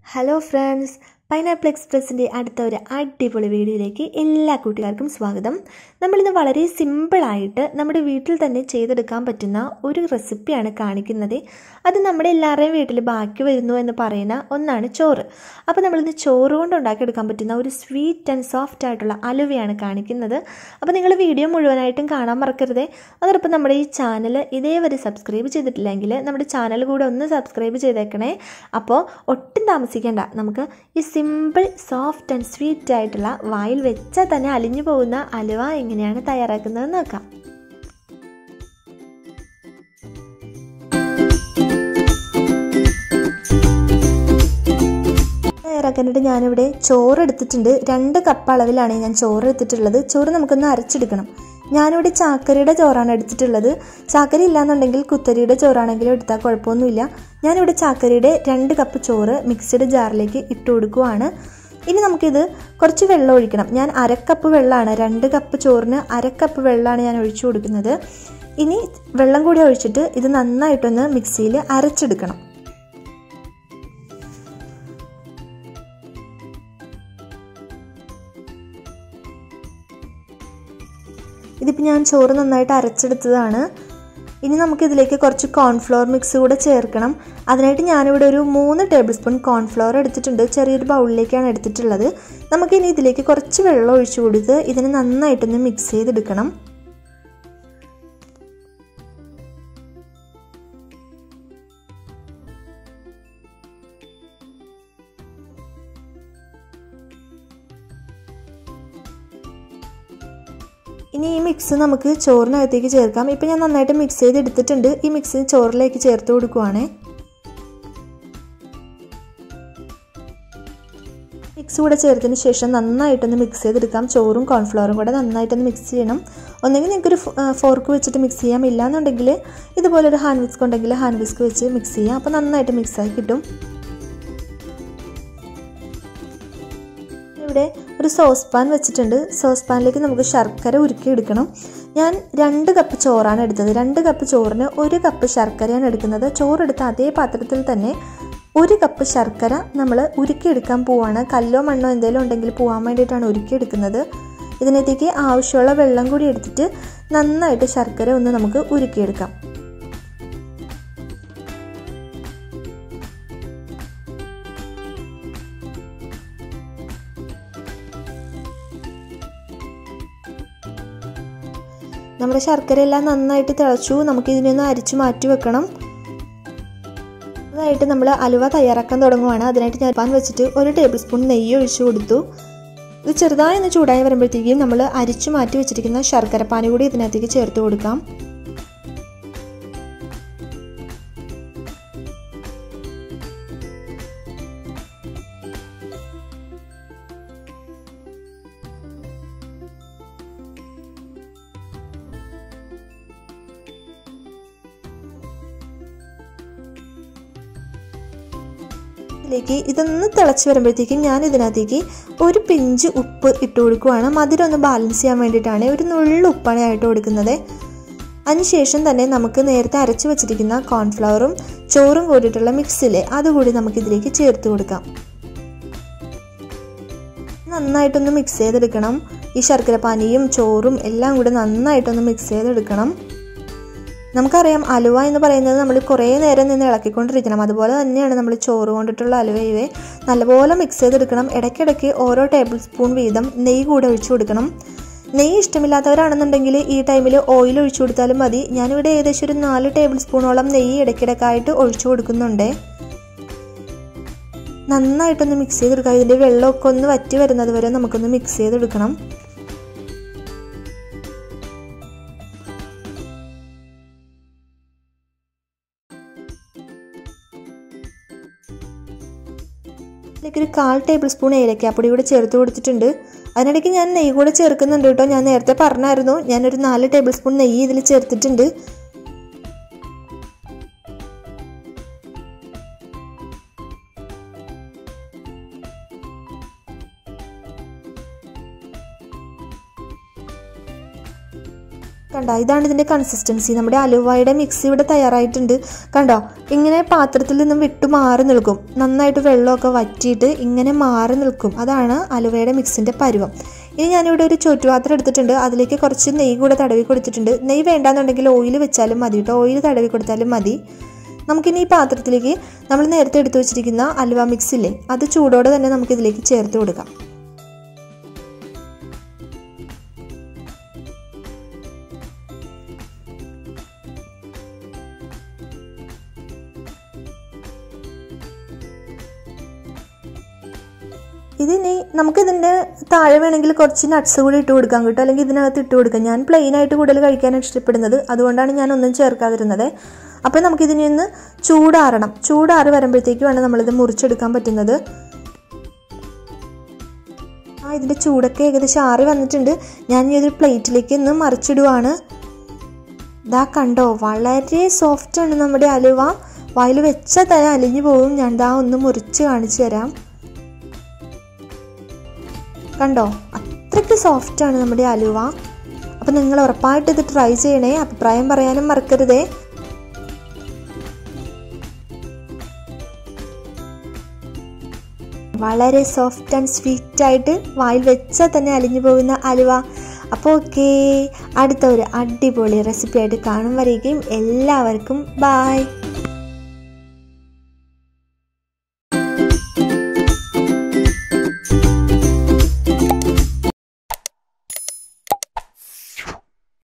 hello friends pineapple എക്സ്പ്രസിൻ്റെ അടുത്ത ഒരു അടിപൊളി വീഡിയോയിലേക്ക് എല്ലാ കൂട്ടുകാർക്കും സ്വാഗതം നമ്മളിന്ന് വളരെ സിമ്പിളായിട്ട് നമ്മുടെ വീട്ടിൽ തന്നെ ചെയ്തെടുക്കാൻ പറ്റുന്ന ഒരു റെസിപ്പിയാണ് കാണിക്കുന്നത് അത് നമ്മുടെ എല്ലാവരുടെയും വീട്ടിൽ ബാക്കി വരുന്നു എന്ന് പറയുന്ന ഒന്നാണ് ചോറ് അപ്പോൾ നമ്മളിന്ന് ചോറ് കൊണ്ട് ഉണ്ടാക്കിയെടുക്കാൻ പറ്റുന്ന ഒരു സ്വീറ്റ് ആൻഡ് സോഫ്റ്റ് ആയിട്ടുള്ള അലുവയാണ് കാണിക്കുന്നത് അപ്പോൾ നിങ്ങൾ വീഡിയോ മുഴുവനായിട്ടും കാണാൻ മറക്കരുതേ അതോടൊപ്പം നമ്മുടെ ഈ ചാനൽ ഇതേവരെ സബ്സ്ക്രൈബ് ചെയ്തിട്ടില്ലെങ്കിൽ നമ്മുടെ ചാനൽ കൂടെ ഒന്ന് സബ്സ്ക്രൈബ് ചെയ്തേക്കണേ അപ്പോൾ ഒട്ടും താമസിക്കേണ്ട നമുക്ക് ഈ സിമ്പിൾ സോഫ്റ്റ് ആൻഡ് സ്വീറ്റ് ആയിട്ടുള്ള വായിൽ വെച്ചാൽ തന്നെ അലിഞ്ഞു പോകുന്ന അലുവ എങ്ങനെയാണ് തയ്യാറാക്കുന്നത് നോക്കാം തയ്യാറാക്കാനായിട്ട് ഞാനിവിടെ ചോറ് എടുത്തിട്ടുണ്ട് രണ്ട് കപ്പ് അളവിലാണ് ഞാൻ ചോറ് എടുത്തിട്ടുള്ളത് ചോറ് നമുക്കൊന്ന് അരച്ചെടുക്കണം ഞാനിവിടെ ചാക്കരിയുടെ ചോറാണ് എടുത്തിട്ടുള്ളത് ചാക്കരി ഇല്ലാന്നുണ്ടെങ്കിൽ കുത്തരിയുടെ ചോറാണെങ്കിലും എടുത്താൽ കുഴപ്പമൊന്നുമില്ല ഞാനിവിടെ ചാക്കരിയുടെ രണ്ട് കപ്പ് ചോറ് മിക്സഡ് ജാറിലേക്ക് ഇട്ട് കൊടുക്കുവാണ് ഇനി നമുക്കിത് കുറച്ച് വെള്ളം ഒഴിക്കണം ഞാൻ അരക്കപ്പ് വെള്ളമാണ് രണ്ട് കപ്പ് ചോറിന് അരക്കപ്പ് വെള്ളമാണ് ഞാൻ ഒഴിച്ചു കൊടുക്കുന്നത് ഇനി വെള്ളം കൂടി ഒഴിച്ചിട്ട് ഇത് നന്നായിട്ടൊന്ന് മിക്സിയിൽ അരച്ചെടുക്കണം ഇതിപ്പോൾ ഞാൻ ചോറ് നന്നായിട്ട് അരച്ചെടുത്തതാണ് ഇനി നമുക്കിതിലേക്ക് കുറച്ച് കോൺഫ്ലോർ മിക്സ് കൂടെ ചേർക്കണം അതിനായിട്ട് ഞാനിവിടെ ഒരു മൂന്ന് ടേബിൾ സ്പൂൺ കോൺഫ്ലോർ എടുത്തിട്ടുണ്ട് ചെറിയൊരു ബൗളിലേക്കാണ് എടുത്തിട്ടുള്ളത് നമുക്കിനി ഇതിലേക്ക് കുറച്ച് വെള്ളം ഒഴിച്ചു കൊടുത്ത് ഇതിനെ നന്നായിട്ടൊന്ന് മിക്സ് ചെയ്തെടുക്കണം ഇനി ഈ മിക്സ് നമുക്ക് ചോറിനകത്തേക്ക് ചേർക്കാം ഇപ്പം ഞാൻ നന്നായിട്ട് മിക്സ് ചെയ്ത് എടുത്തിട്ടുണ്ട് ഈ മിക്സ് ചോറിലേക്ക് ചേർത്ത് കൊടുക്കുവാണേ മിക്സ് കൂടെ ചേർത്തതിന് ശേഷം നന്നായിട്ടൊന്ന് മിക്സ് ചെയ്തെടുക്കാം ചോറും കോൺഫ്ലവറും കൂടെ നന്നായിട്ടൊന്ന് മിക്സ് ചെയ്യണം ഒന്നെങ്കിൽ നിങ്ങൾക്കൊരു ഫോർക്ക് വെച്ചിട്ട് മിക്സ് ചെയ്യാം ഇല്ലാന്നുണ്ടെങ്കിൽ ഇതുപോലൊരു ഹാൻഡ് വിസ്ക് ഉണ്ടെങ്കിൽ ഹാൻഡ് വിസ്ക് വെച്ച് മിക്സ് ചെയ്യാം അപ്പോൾ നന്നായിട്ട് മിക്സായി കിട്ടും ഇവിടെ ഒരു സോസ് പാൻ വെച്ചിട്ടുണ്ട് സോസ് പാനിലേക്ക് നമുക്ക് ശർക്കര ഉരുക്കി എടുക്കണം ഞാൻ രണ്ട് കപ്പ് ചോറാണ് എടുത്തത് രണ്ട് കപ്പ് ചോറിന് ഒരു കപ്പ് ശർക്കരയാണ് എടുക്കുന്നത് ചോറെടുത്ത അതേ പാത്രത്തിൽ തന്നെ ഒരു കപ്പ് ശർക്കര നമ്മൾ ഉരുക്കിയെടുക്കാൻ പോവാണ് കല്ലോ മണ്ണോ എന്തെങ്കിലും ഉണ്ടെങ്കിൽ പോകാൻ വേണ്ടിയിട്ടാണ് ഉരുക്കിയെടുക്കുന്നത് ഇതിനകത്തേക്ക് ആവശ്യമുള്ള വെള്ളം കൂടി എടുത്തിട്ട് നന്നായിട്ട് ശർക്കര ഒന്ന് നമുക്ക് ഉരുക്കിയെടുക്കാം നമ്മുടെ ശർക്കര എല്ലാം നന്നായിട്ട് തിളച്ചു നമുക്ക് ഇതിനൊന്ന് അരിച്ചു മാറ്റി വെക്കണം അതായിട്ട് നമ്മൾ അലുവ തയ്യാറാക്കാൻ തുടങ്ങുവാണ് അതിനായിട്ട് ഞാൻ പാൻ വെച്ചിട്ട് ഒരു ടേബിൾ സ്പൂൺ നെയ്യ് ഒഴിച്ചു കൊടുത്തു ഇത് ചെറുതായി ഒന്ന് ചൂടായി വരുമ്പോഴത്തേക്കും നമ്മൾ അരിച്ചു മാറ്റി വെച്ചിരിക്കുന്ന ശർക്കര പാനി കൂടി ഇതിനകത്തേക്ക് ചേർത്ത് കൊടുക്കാം ഇതിലേക്ക് ഇതൊന്ന് തിളച്ച് വരുമ്പോഴത്തേക്കും ഞാൻ ഇതിനകത്തേക്ക് ഒരു പിഞ്ച് ഉപ്പ് ഇട്ട് കൊടുക്കുവാണ് മധുരം ഒന്ന് ബാലൻസ് ചെയ്യാൻ വേണ്ടിയിട്ടാണ് ഒരു നുള്ളു ഉപ്പാണ് ആയിട്ട് കൊടുക്കുന്നത് അതിനുശേഷം തന്നെ നമുക്ക് നേരത്തെ അരച്ച് വെച്ചിരിക്കുന്ന കോൺഫ്ലവറും ചോറും കൂടിയിട്ടുള്ള മിക്സിലെ അതുകൂടി നമുക്ക് ഇതിലേക്ക് ചേർത്ത് കൊടുക്കാം നന്നായിട്ടൊന്ന് മിക്സ് ചെയ്തെടുക്കണം ഈ ശർക്കര പാനിയും ചോറും എല്ലാം കൂടി നന്നായിട്ടൊന്ന് മിക്സ് ചെയ്തെടുക്കണം നമുക്കറിയാം അലുവ എന്ന് പറയുന്നത് നമ്മൾ കുറേ നേരം നിന്ന് ഇളക്കിക്കൊണ്ടിരിക്കണം അതുപോലെ തന്നെയാണ് നമ്മൾ ചോറ് കൊണ്ടിട്ടുള്ള അലുവയെ നല്ലപോലെ മിക്സ് ചെയ്തെടുക്കണം ഇടയ്ക്കിടയ്ക്ക് ഓരോ ടേബിൾ സ്പൂൺ വീതം നെയ്യ് കൂടെ ഒഴിച്ചു കൊടുക്കണം നെയ്യ് ഇഷ്ടമില്ലാത്തവരാണെന്നുണ്ടെങ്കിൽ ഈ ടൈമിൽ ഓയിൽ ഒഴിച്ചു കൊടുത്താലും മതി ഞാനിവിടെ ഏകദേശം ഒരു നാല് ടേബിൾ സ്പൂണോളം നെയ്യ് ഇടയ്ക്കിടയ്ക്കായിട്ട് ഒഴിച്ചു കൊടുക്കുന്നുണ്ട് നന്നായിട്ടൊന്ന് മിക്സ് ചെയ്തെടുക്കുക ഇതിൻ്റെ വെള്ളമൊക്കെ ഒന്ന് വറ്റി വരുന്നത് വരെ നമുക്കൊന്ന് മിക്സ് ചെയ്തെടുക്കണം ഇതിലേക്ക് ഒരു കാൽ ടേബിൾ സ്പൂൺ ഏലക്കാപ്പൊടി കൂടെ ചേർത്ത് കൊടുത്തിട്ടുണ്ട് അതിനിടയ്ക്ക് ഞാൻ നെയ്യ് കൂടെ ചേർക്കുന്നുണ്ട് കേട്ടോ ഞാൻ നേരത്തെ പറഞ്ഞായിരുന്നു ഞാനൊരു നാല് ടേബിൾ സ്പൂൺ നെയ്യ് ഇതിൽ ചേർത്തിട്ടുണ്ട് കണ്ടോ ഇതാണ് ഇതിൻ്റെ കൺസിസ്റ്റൻസി നമ്മുടെ അലുവയുടെ മിക്സ് ഇവിടെ തയ്യാറായിട്ടുണ്ട് കണ്ടോ ഇങ്ങനെ പാത്രത്തിൽ നിന്നും വിട്ടു മാറി നിൽക്കും നന്നായിട്ട് വെള്ളമൊക്കെ വറ്റിയിട്ട് ഇങ്ങനെ മാറി നിൽക്കും അതാണ് അലുവയുടെ മിക്സിൻ്റെ പരുവം ഇനി ഞാനിവിടെ ഒരു ചുറ്റുപാത്രം എടുത്തിട്ടുണ്ട് അതിലേക്ക് കുറച്ച് നെയ്യ് കൂടെ തടവി കൊടുത്തിട്ടുണ്ട് നെയ്യ് വേണ്ടാന്നുണ്ടെങ്കിൽ ഓയിൽ വെച്ചാലും മതി കേട്ടോ ഓയിൽ തടവി കൊടുത്താലും മതി നമുക്കിനി ഈ പാത്രത്തിലേക്ക് നമ്മൾ നേരത്തെ എടുത്തു വെച്ചിരിക്കുന്ന അലുവ മിക്സ് ഇല്ലേ അത് ചൂടോടെ തന്നെ നമുക്കിതിലേക്ക് ചേർത്ത് കൊടുക്കാം ഇതിനി നമുക്കിതിൻ്റെ താഴെ വേണമെങ്കിൽ കുറച്ച് നട്ട്സ് കൂടി ഇട്ട് കൊടുക്കാൻ കിട്ടും അല്ലെങ്കിൽ ഇതിനകത്ത് ഇട്ട് കൊടുക്കാം ഞാൻ പ്ലെയിൻ ആയിട്ട് കൂടുതൽ കഴിക്കാനാണ് ഇഷ്ടപ്പെടുന്നത് അതുകൊണ്ടാണ് ഞാൻ ഒന്നും ചേർക്കാതിരുന്നത് അപ്പോൾ നമുക്കിതിനെ ഒന്ന് ചൂടാറണം ചൂടാറി വരുമ്പോഴത്തേക്ക് വേണം നമ്മളിത് മുറിച്ചെടുക്കാൻ പറ്റുന്നത് ആ ഇതിൻ്റെ ചൂടൊക്കെ ഏകദേശം ആറി വന്നിട്ടുണ്ട് ഞാൻ ഈ ഒരു പ്ലേറ്റിലേക്ക് ഒന്ന് മറിച്ചിടുവാണ് ഇതാ കണ്ടോ വളരെ സോഫ്റ്റാണ് നമ്മുടെ അലുവ വായിൽ വെച്ചാൽ തന്നെ അലിഞ്ഞു പോകും ഞാൻ ദാ ഒന്ന് മുറിച്ച് കാണിച്ചു തരാം കണ്ടോ അത്രയ്ക്ക് സോഫ്റ്റാണ് നമ്മുടെ അലുവ അപ്പം നിങ്ങൾ ഉറപ്പായിട്ട് ഇത് ട്രൈ ചെയ്യണേ അഭിപ്രായം പറയാനും മറക്കരുതേ വളരെ സോഫ്റ്റ് ആൻഡ് സ്വീറ്റ് ആയിട്ട് വായിൽ വെച്ചാൽ തന്നെ അലിഞ്ഞു പോകുന്ന അലുവ അപ്പോൾ ഓക്കേ അടുത്ത ഒരു അടിപൊളി റെസിപ്പി ആയിട്ട് കാണും വരേക്കും എല്ലാവർക്കും ബായ്